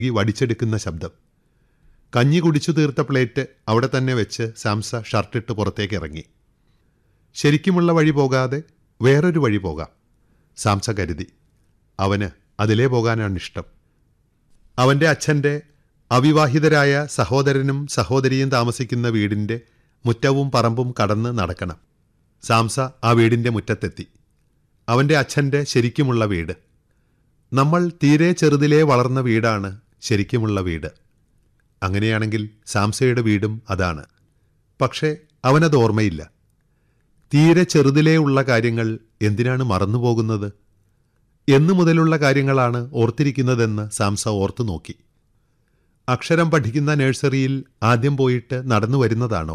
ഈ വടിച്ചെടുക്കുന്ന ശബ്ദം കഞ്ഞി കുടിച്ചു തീർത്ത പ്ലേറ്റ് അവിടെ തന്നെ വെച്ച് സാംസ ഷർട്ടിട്ട് പുറത്തേക്ക് ഇറങ്ങി ശരിക്കുമുള്ള വഴി പോകാതെ വേറൊരു വഴി പോകാം സാംസ കരുതി അവന് അതിലേ പോകാനാണ് ഇഷ്ടം അവൻ്റെ അച്ഛൻ്റെ അവിവാഹിതരായ സഹോദരനും സഹോദരിയും താമസിക്കുന്ന വീടിൻ്റെ മുറ്റവും പറമ്പും കടന്ന് നടക്കണം സാംസ ആ വീടിൻ്റെ മുറ്റത്തെത്തി അവൻ്റെ അച്ഛൻ്റെ ശരിക്കുമുള്ള വീട് നമ്മൾ തീരെ ചെറുതിലേ വളർന്ന വീടാണ് ശരിക്കുമുള്ള വീട് അങ്ങനെയാണെങ്കിൽ സാംസയുടെ വീടും അതാണ് പക്ഷേ അവനത് ഓർമ്മയില്ല തീരെ ചെറുതിലേ ഉള്ള കാര്യങ്ങൾ എന്തിനാണ് മറന്നുപോകുന്നത് എന്നു മുതലുള്ള കാര്യങ്ങളാണ് ഓർത്തിരിക്കുന്നതെന്ന് സാംസ ഓർത്തു നോക്കി അക്ഷരം പഠിക്കുന്ന നഴ്സറിയിൽ ആദ്യം പോയിട്ട് നടന്നു വരുന്നതാണോ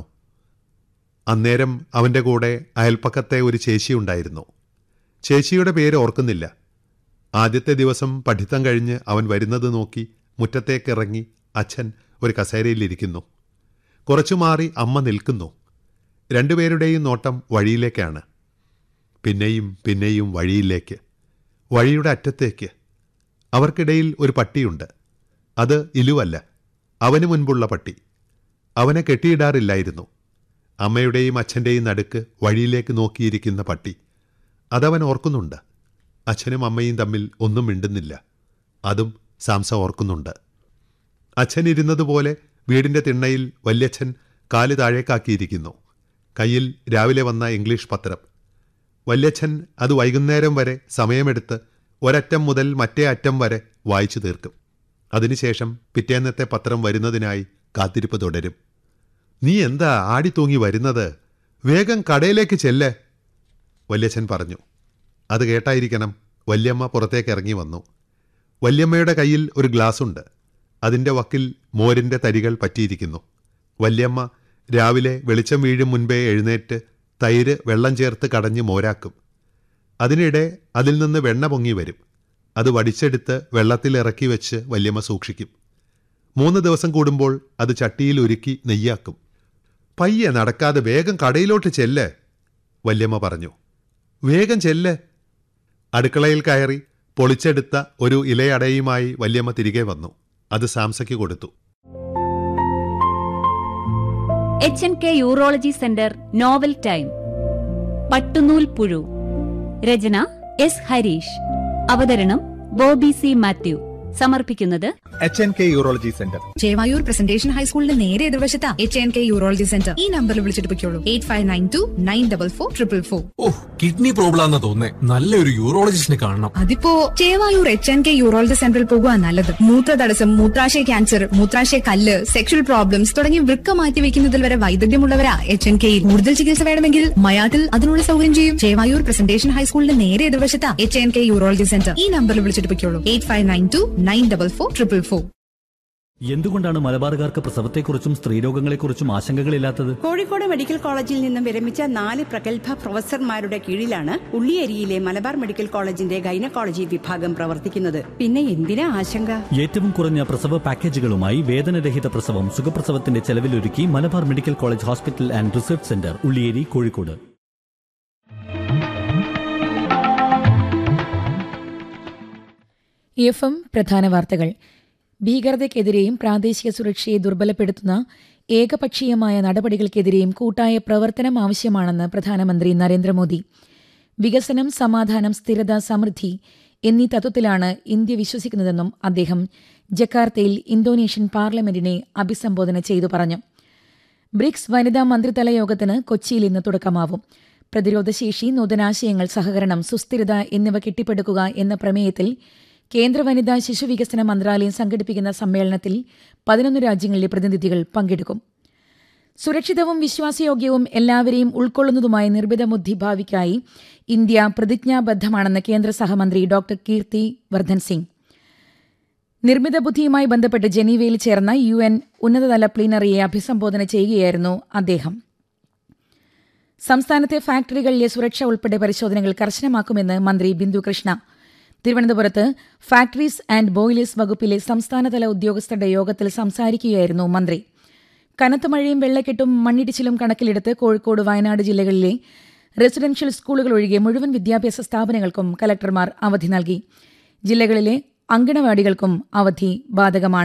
അന്നേരം അവൻ്റെ കൂടെ അയൽപ്പക്കത്തെ ഒരു ചേച്ചിയുണ്ടായിരുന്നു ചേച്ചിയുടെ പേര് ഓർക്കുന്നില്ല ആദ്യത്തെ ദിവസം പഠിത്തം കഴിഞ്ഞ് അവൻ വരുന്നത് നോക്കി മുറ്റത്തേക്കിറങ്ങി അച്ഛൻ ഒരു കസേരയിലിരിക്കുന്നു കുറച്ചു മാറി അമ്മ നിൽക്കുന്നു രണ്ടുപേരുടെയും നോട്ടം വഴിയിലേക്കാണ് പിന്നെയും പിന്നെയും വഴിയിലേക്ക് വഴിയുടെ അറ്റത്തേക്ക് അവർക്കിടയിൽ ഒരു പട്ടിയുണ്ട് അത് ഇലുവല്ല അവന് മുൻപുള്ള പട്ടി അവനെ കെട്ടിയിടാറില്ലായിരുന്നു അമ്മയുടെയും അച്ഛൻ്റെയും നടുക്ക് വഴിയിലേക്ക് നോക്കിയിരിക്കുന്ന പട്ടി അതവൻ ഓർക്കുന്നുണ്ട് അച്ഛനും അമ്മയും തമ്മിൽ ഒന്നും മിണ്ടുന്നില്ല അതും സാംസ ഓർക്കുന്നുണ്ട് അച്ഛൻ ഇരുന്നതുപോലെ വീടിൻ്റെ തിണ്ണയിൽ വല്യച്ഛൻ കാല് താഴേക്കാക്കിയിരിക്കുന്നു കയ്യിൽ രാവിലെ വന്ന ഇംഗ്ലീഷ് പത്രം വല്യച്ഛൻ അത് വൈകുന്നേരം വരെ സമയമെടുത്ത് ഒരറ്റം മുതൽ മറ്റേ അറ്റം വരെ വായിച്ചു തീർക്കും അതിനുശേഷം പിറ്റേന്നത്തെ പത്രം വരുന്നതിനായി കാത്തിരിപ്പ് തുടരും നീ എന്താ ആടിത്തൂങ്ങി വരുന്നത് വേഗം കടയിലേക്ക് ചെല്ലേ വല്യച്ഛൻ പറഞ്ഞു അത് കേട്ടായിരിക്കണം വല്യമ്മ പുറത്തേക്ക് ഇറങ്ങി വന്നു വല്യമ്മയുടെ കയ്യിൽ ഒരു ഗ്ലാസുണ്ട് അതിൻ്റെ വക്കിൽ മോരിൻ്റെ തരികൾ പറ്റിയിരിക്കുന്നു വല്യമ്മ രാവിലെ വെളിച്ചം വീഴും മുൻപേ എഴുന്നേറ്റ് തൈര് വെള്ളം ചേർത്ത് കടഞ്ഞ് മോരാക്കും അതിനിടെ അതിൽ നിന്ന് വെണ്ണ പൊങ്ങി വരും അത് വടിച്ചെടുത്ത് വെള്ളത്തിൽ ഇറക്കി വെച്ച് വല്യമ്മ സൂക്ഷിക്കും മൂന്ന് ദിവസം കൂടുമ്പോൾ അത് ചട്ടിയിൽ ഒരുക്കി നെയ്യാക്കും പയ്യെ നടക്കാതെ വേഗം കടയിലോട്ട് ചെല്ല് വല്യമ്മ പറഞ്ഞു വേഗം ചെല്ല് അടുക്കളയിൽ കയറി പൊളിച്ചെടുത്ത ഒരു ഇലയടയുമായി വല്യമ്മ തിരികെ വന്നു അത് സാംസയ്ക്ക് കൊടുത്തു H N K urology centre novel time പട്ടുനൂൽ പുഴു രചന എസ് ഹരീഷ് അവതരണം ബോബി സി മാത്യു സമർപ്പിക്കുന്നത് H N K urology centre Chevayur presentation ഹൈസ്കൂളിന്റെ നേരെ എതിർവശത്താ H N K urology centre ഈ നമ്പറിൽ വിളിച്ചിട്ട് പൊയ്ക്കോളൂ eight five nine two nine double four triple four ഓ കിഡ്നി പ്രോബ്ലം ആണെന്ന് തോന്നേ നല്ലൊരു യൂറോളജിസ്റ്റിനെ കാണണം അതിപ്പോ Chevayur H N K urology സെന്ററിൽ പോകുക നല്ലത് മൂത്രതടസ്സം മൂത്രാശയ ക്യാൻസർ മൂത്രാശയ കല്ല് സെക്ഷൽ പ്രോബ്ലംസ് തുടങ്ങി വൃക്ക മാറ്റി വെക്കുന്നതിൽ വരെ വൈദഗ്ധ്യമുള്ളവരാ എച്ച് എൻ കെയിൽ കൂടുതൽ ചികിത്സ വേണമെങ്കിൽ മയാട്ടിൽ അതിനുള്ള സൗകര്യം ചെയ്യും ചേവായൂർ പ്രസന്റേഷൻ ഹൈസ്കൂളിന്റെ നേരെ എതിർവശത്താ H N K urology centre ഈ നമ്പറിൽ വിളിച്ചിട്ട് പൊയ്ക്കോളൂ eight five nine two nine double four triple four എന്തുകൊണ്ടാണ് മലബാറുകാർക്ക് പ്രസവത്തെക്കുറിച്ചും സ്ത്രീരോഗങ്ങളെക്കുറിച്ചും ആശങ്കകളില്ലാത്തത് കോഴിക്കോട് മെഡിക്കൽ കോളേജിൽ നിന്നും വിരമിച്ച നാല് പ്രഗത്ഭ പ്രൊഫസർമാരുടെ കീഴിലാണ് ഉള്ളിയേരിയിലെ മലബാർ മെഡിക്കൽ കോളേജിന്റെ ഗൈനക്കോളജി വിഭാഗം പ്രവർത്തിക്കുന്നത് പിന്നെ എന്തിനാ ആശങ്ക ഏറ്റവും കുറഞ്ഞ പ്രസവ പാക്കേജുകളുമായി വേദനരഹിത പ്രസവം സുഖപ്രസവത്തിന്റെ ചെലവിലൊരുക്കി Malabar medical college hospital and research centre Ulliyeri Kozhikode F M പ്രധാന വാർത്തകൾ ഭീകരതയ്ക്കെതിരെയും പ്രാദേശിക സുരക്ഷയെ ദുർബലപ്പെടുത്തുന്ന ഏകപക്ഷീയമായ നടപടികൾക്കെതിരെയും കൂട്ടായ പ്രവർത്തനം ആവശ്യമാണെന്ന് പ്രധാനമന്ത്രി നരേന്ദ്രമോദി വികസനം സമാധാനം സ്ഥിരത സമൃദ്ധി എന്നീ തത്വത്തിലാണ് ഇന്ത്യ വിശ്വസിക്കുന്നതെന്നും അദ്ദേഹം ജക്കാർത്തയിൽ ഇന്തോനേഷ്യൻ പാർലമെന്റിനെ അഭിസംബോധന ചെയ്തു പറഞ്ഞു ബ്രിക്സ് വനിതാ മന്ത്രിതല യോഗത്തിന് കൊച്ചിയിൽ ഇന്ന് തുടക്കമാവും പ്രതിരോധശേഷി നൂതനാശയങ്ങൾ സഹകരണം സുസ്ഥിരത എന്നിവ കെട്ടിപ്പടുക്കുക എന്ന പ്രമേയത്തിൽ കേന്ദ്ര വനിതാ ശിശുവികസന മന്ത്രാലയം സംഘടിപ്പിക്കുന്ന സമ്മേളനത്തിൽ പതിനൊന്ന് രാജ്യങ്ങളിലെ പ്രതിനിധികൾ പങ്കെടുക്കും സുരക്ഷിതവും വിശ്വാസയോഗ്യവും എല്ലാവരെയും ഉൾക്കൊള്ളുന്നതുമായ നിർമ്മിത ബുദ്ധി ഭാവിക്കായി ഇന്ത്യ പ്രതിജ്ഞാബദ്ധമാണെന്ന് കേന്ദ്ര സഹമന്ത്രി ഡോക്ടർ കീർത്തി വർദ്ധൻ സിംഗ് നിർമ്മിത ബുദ്ധിയുമായി ബന്ധപ്പെട്ട് ജനീവയിൽ ചേർന്ന യു എൻ ഉന്നതതല പ്ലീനറിയെ അഭിസംബോധന ചെയ്യുകയായിരുന്നു അദ്ദേഹം സംസ്ഥാനത്തെ ഫാക്ടറികളിലെ സുരക്ഷ ഉൾപ്പെടെ പരിശോധനകൾ കർശനമാക്കുമെന്ന് മന്ത്രി ബിന്ദു കൃഷ്ണ തിരുവനന്തപുരത്ത് ഫാക്ടറീസ് ആൻഡ് ബോയിലേഴ്സ് വകുപ്പിലെ സംസ്ഥാനതല ഉദ്യോഗസ്ഥരുടെ യോഗത്തിൽ സംസാരിക്കുകയായിരുന്നു മന്ത്രി കനത്ത മഴയും വെള്ളക്കെട്ടും മണ്ണിടിച്ചിലും കണക്കിലെടുത്ത് കോഴിക്കോട് വയനാട് ജില്ലകളിലെ റെസിഡൻഷ്യൽ സ്കൂളുകൾ ഒഴികെ മുഴുവൻ വിദ്യാഭ്യാസ സ്ഥാപനങ്ങൾക്കും കലക്ടർമാർ അവധി നൽകി ജില്ലകളിലെ അങ്കണവാടികൾക്കും അവധി ബാധകമാണ്